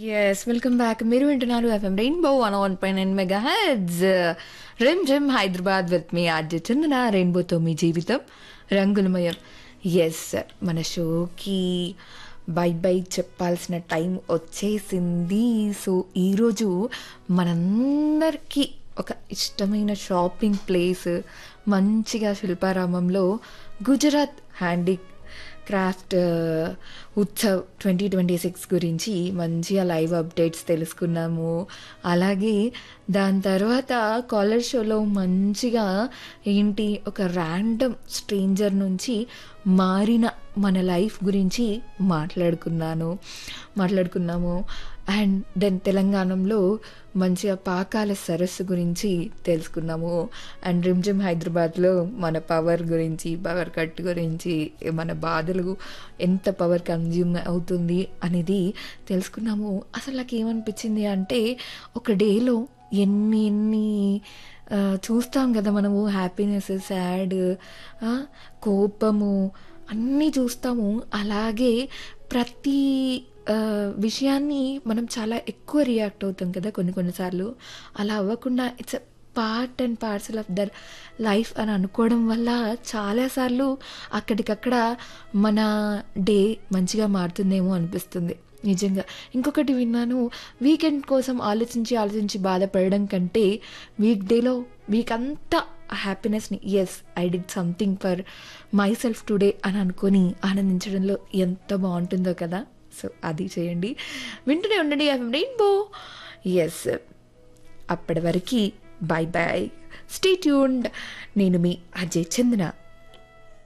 yes welcome back మీరు వింటున్నారు FM rainbow one one point nine mega heads Rimjhim Hyderabad with మీ RJ Chandana రెయిన్బోతో మీ జీవితం రంగులమయం ఎస్ మన షోకి బై బై చెప్పాల్సిన టైం వచ్చేసింది సో ఈరోజు మనందరికీ ఒక ఇష్టమైన షాపింగ్ ప్లేస్ మంచిగా శిల్పారామంలో Gujarat handicraft Utsav twenty twenty six గురించి మంచిగా లైవ్ అప్డేట్స్ తెలుసుకున్నాము అలాగే దాని తర్వాత కాలర్ షోలో మంచిగా ఏంటి ఒక ర్యాండమ్ స్ట్రేంజర్ నుంచి మారిన మన లైఫ్ గురించి మాట్లాడుకున్నాను మాట్లాడుకున్నాము అండ్ దెన్ తెలంగాణలో మంచిగా పాకాల సరస్సు గురించి తెలుసుకున్నాము అండ్ రిమ్జిమ్ హైదరాబాద్లో మన పవర్ గురించి పవర్ కట్ గురించి మన బాధలు ఎంత పవర్ కన్జ్యూమ్ అవుతుంది అనేది తెలుసుకున్నాము అసలు నాకు ఏమనిపించింది అంటే ఒక డేలో ఎన్ని ఎన్ని ఆ, చూస్తాం కదా మనము హ్యాపీనెస్ సాడ్ కోపము అన్నీ చూస్తాము అలాగే ప్రతి ఆ, విషయాన్ని మనం చాలా ఎక్కువ రియాక్ట్ అవుతాం కదా కొన్ని కొన్నిసార్లు అలా అవ్వకుండా it's part and parcel of the life అని అనుకోవడం వల్ల చాలాసార్లు అక్కడికక్కడ మన డే మంచిగా మారుతుందేమో అనిపిస్తుంది నిజంగా ఇంకొకటి విన్నాను వీకెండ్ కోసం ఆలోచించి ఆలోచించి బాధపడడం కంటే వీక్ డేలో వీక్ అంతా హ్యాపీనెస్ని yes I did something for myself today అని అనుకొని ఆనందించడంలో ఎంత బాగుంటుందో కదా సో అది చేయండి వింటూనే ఉండండి ఐ రెయిన్బో ఎస్ అప్పటి వరకు బాయ్ బాయ్ స్టే ట్యూన్డ్ నేను మీ అజయ్ చందన